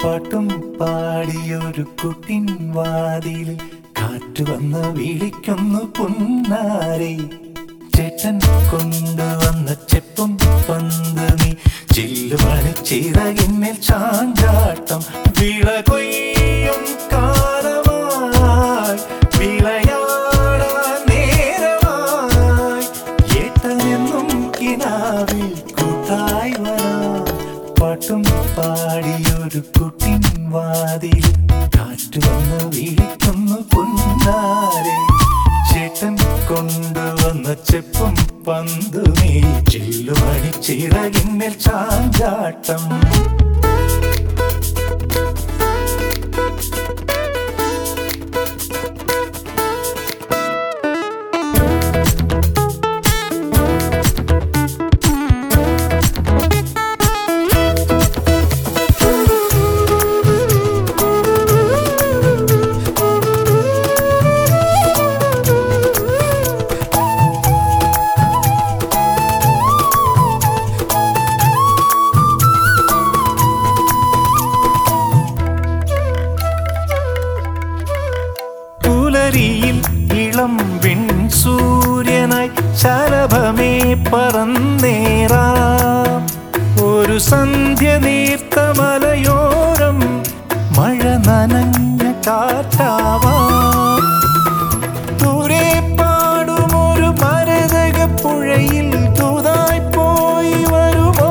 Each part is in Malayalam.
പാട്ടും പാടിയൊരു കുട്ടിൻ വാതിൽ കാറ്റു വന്ന് വിളിക്കുന്നു പുന്നാരെ ചേട്ടൻ കൊണ്ടുവന്ന ചെപ്പും പന്ത് നീ ചില്ലുമണി ചിറകിന്മേൽ ചാഞ്ചാട്ടം വിള കൊയ്യും കാലമായി വിളയാടാൻ നേരമായി ഏട്ടനെന്നും കിനാവിൽ കൂട്ടായി വരാം പാട്ടും പാടിയൊരു കുട്ടിൻ വാതിൽ കാറ്റു വന്ന് വിളിക്കുന്നു പുന്നാരെ ചേട്ടൻ കൊണ്ടുവന്ന ചെപ്പും പന്തു നീ ചില്ലുമണി ചിറകിന്മേൽ ചാഞ്ചാട്ടം പുലരിയിൽ ഇളം വിൺ സൂര്യനായി ശലഭമേ പറന്നേറാം ഒരു സന്ധ്യ നീർത്ത മലയോരം മഴ നനഞ്ഞ കാറ്റാവാം ദൂരെ പാടുമൊരു മരതക പുഴയിൽ ദൂതായി പോയി വരുമോ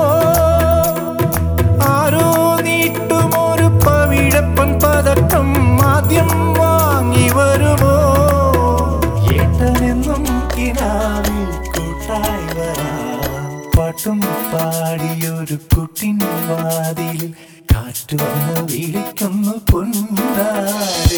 ആരോ നീട്ടുമൊരു പവിഴപ്പൻ പതക്കം ആദ്യം വാങ്ങി വരുമോ ഏട്ടനെന്നും കിനാവിൽ കൂട്ടായി വരാം പാട്ടും പാടിയൊരു കുട്ടിൻ വാതിൽ കാറ്റ് വന്ന് വിളിക്കുന്നു പൊന്നാരേ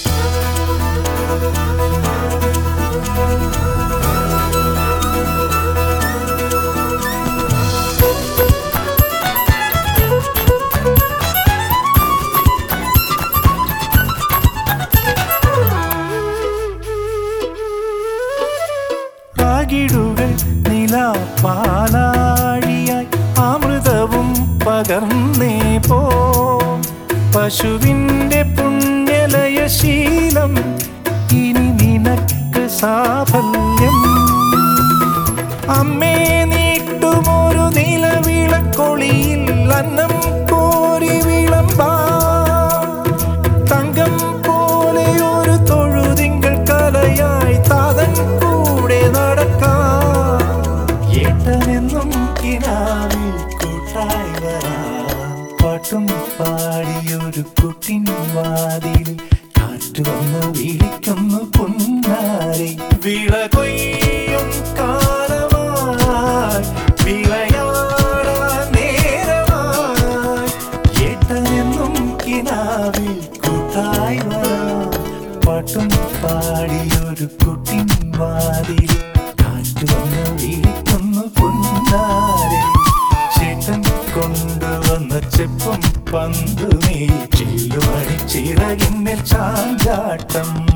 പാകിടുകൾ നിലാപ്പാലാഴിയായി അമൃതവും പകർന്നേ പോ പശുവിൻ്റെ പുണ്യലയ ശീലം ഇനി നിനക്ക് സാഫല്യം അമ്മേ നീട്ടുമൊരു നിലവിളക്കൊളിയിൽ അന്നം കോരി വിളമ്പാം തങ്കം പോലെ ഒരു തൊഴുതിങ്കൾ കലയായി താതൻ കൂടെ നടക്കാം ഏട്ടനെന്നും കിനാവിൽ കൂട്ടായി വരാം പാട്ടും പാടിയൊരു കുട്ടിൻ വാതിൽ കാറ്റു വന്ന് വിളിക്കുന്നു പുന്നാരെ വിള കൊയ്യും കാലമായി വിളയാടാൻ നേരമായി ഏട്ടനെന്നും കിനാവിൽ കൂട്ടായി വരാം പാട്ടും പാടിയൊരു കുട്ടിൻ വാതിൽ കാറ്റു വന്ന് വിളിക്കുന്നു പുന്നാരെ ചേട്ടൻ കൊണ്ടുവന്ന ചെപ്പും പന്തു നീ ചില്ലുമണി ചിറകിന്മേൽ ചാഞ്ചാട്ടം